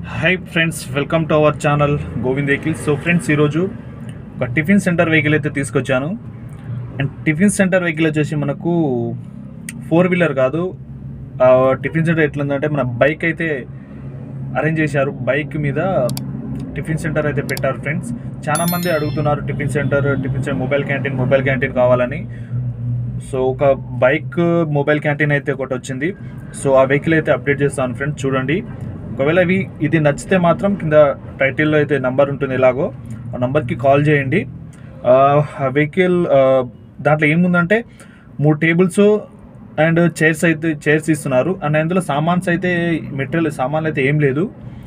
hi friends welcome to our channel Govind vehicle so friends ఈరోజు ఒక tiffin centre vehicle అయితే తీసుకొచ్చాను అండ్ టిఫిన్ సెంటర్ వెహికల్ వచ్చేసి మనకు ఫోర్ వీలర్ కాదు ఆ టిఫిన్ సెంటర్ ఎట్లుందంటే మన బైక్ అయితే అరేంజ్ చేశారు బైక్ మీద టిఫిన్ సెంటర్ అయితే పెట్టారు ఫ్రెండ్స్ చాలా మంది అడుగుతున్నారు tiffin centre tiffin centre mobile canteen mobile canteen కావాలని సో ఒక బైక్ మొబైల్ క్యాంటీన్ అయితే ఒకటి వచ్చింది సో ఆ వెహికల్ అయితే అప్డేట్ చేస్తాను ఫ్రెండ్స్ చూడండి ఒకవేళ ఇవి ఇది నచ్చితే మాత్రం కింద టైటిల్లో అయితే నంబర్ ఉంటుంది ఎలాగో ఆ నంబర్కి కాల్ చేయండి ఆ వెహికల్ దాంట్లో ఏముందంటే మూడు టేబుల్స్ అండ్ చైర్స్ అయితే చైర్స్ ఇస్తున్నారు అండ్ అందులో సామాన్స్ అయితే మెటీరియల్ సామాన్లు అయితే ఏం లేదు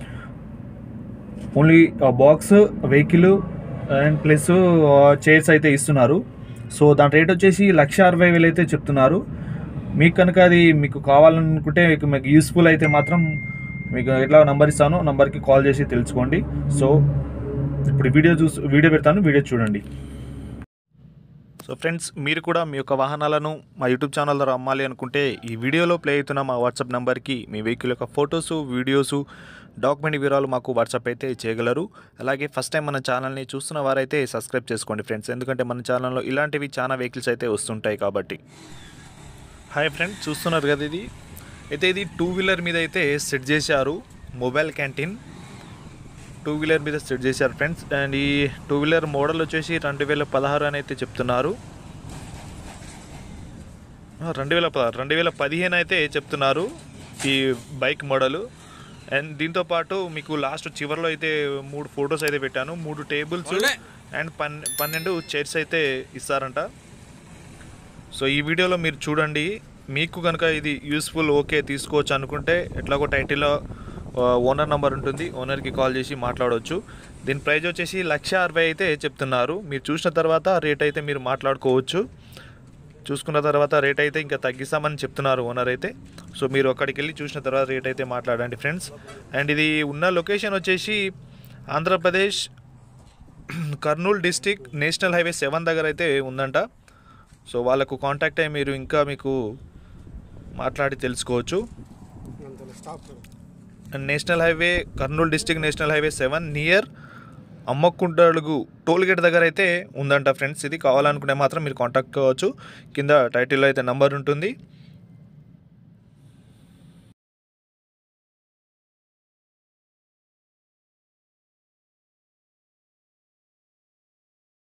only box vehicle and plus chairs అయితే ఇస్తున్నారు సో దాని రేట్ వచ్చేసి లక్ష అరవై వేలు అయితే చెప్తున్నారు మీకు కనుక అది మీకు కావాలనుకుంటే మీకు మీకు యూస్ఫుల్ అయితే మాత్రం మీకు ఎట్లా నంబర్ ఇస్తాను నంబర్కి కాల్ చేసి తెలుసుకోండి సో ఇప్పుడు వీడియో చూసి వీడియో పెడతాను వీడియో చూడండి సో ఫ్రెండ్స్ మీరు కూడా మీ యొక్క వాహనాలను మా యూట్యూబ్ ఛానల్ ద్వారా అమ్మాలి అనుకుంటే ఈ వీడియోలో ప్లే అవుతున్న మా వాట్సాప్ నెంబర్కి మీ వెహికల్ యొక్క ఫొటోస్ వీడియోస్ డాక్యుమెంట్ వివరాలు మాకు వాట్సాప్ అయితే చేయగలరు అలాగే ఫస్ట్ టైం మన ఛానల్ని చూస్తున్న వారైతే సబ్స్క్రైబ్ చేసుకోండి ఫ్రెండ్స్ ఎందుకంటే మన ఛానల్లో ఇలాంటివి చాలా వెహికల్స్ అయితే వస్తుంటాయి కాబట్టి హాయ్ ఫ్రెండ్స్ చూస్తున్నారు కదా ఇది అయితే ఇది టూ వీలర్ మీద అయితే సెట్ చేశారు మొబైల్ క్యాంటీన్ టూ వీలర్ మీద సెట్ చేశారు ఫ్రెండ్స్ అండ్ ఈ టూ వీలర్ మోడల్ వచ్చేసి రెండు వేల పదహారు అని అయితే చెప్తున్నారు ఆ, రెండు వేల పదహారు రెండు వేల పదిహేను అయితే చెప్తున్నారు ఈ బైక్ మోడల్ అండ్ దీంతో పాటు మీకు లాస్ట్ చివరిలో అయితే మూడు ఫొటోస్ అయితే పెట్టాను మూడు టేబుల్స్ అండ్ పన్ పన్నెండు చైర్స్ అయితే ఇస్తారంట సో ఈ వీడియోలో మీరు చూడండి మీకు కనుక ఇది యూస్ఫుల్ ఓకే తీసుకోవచ్చు అనుకుంటే ఎట్లాగో టైటిల్లో ఓనర్ నెంబర్ ఉంటుంది ఓనర్కి కాల్ చేసి మాట్లాడవచ్చు దీని ప్రైస్ వచ్చేసి లక్ష అరవై అయితే చెప్తున్నారు మీరు చూసిన తర్వాత రేట్ అయితే మీరు మాట్లాడుకోవచ్చు చూసుకున్న తర్వాత రేట్ అయితే ఇంకా తగ్గిస్తామని చెప్తున్నారు ఓనర్ అయితే సో మీరు అక్కడికి వెళ్ళి చూసిన తర్వాత రేట్ అయితే మాట్లాడండి ఫ్రెండ్స్ అండ్ ఇది ఉన్న లొకేషన్ వచ్చేసి Andhra Pradesh Kurnool district national highway seven దగ్గర అయితే ఉందంట సో వాళ్ళకు కాంటాక్ట్ అయ్యి మీరు ఇంకా మీకు మాట్లాడి తెలుసుకోవచ్చు and national highway Kurnool district national highway seven near అమ్మకుంటడుగు టోల్ గేట్ దగ్గర అయితే ఉందంట ఫ్రెండ్స్ ఇది కావాలనుకుంటే మాత్రం మీరు కాంటాక్ట్ కావచ్చు కింద టైటిల్లో అయితే నంబర్ ఉంటుంది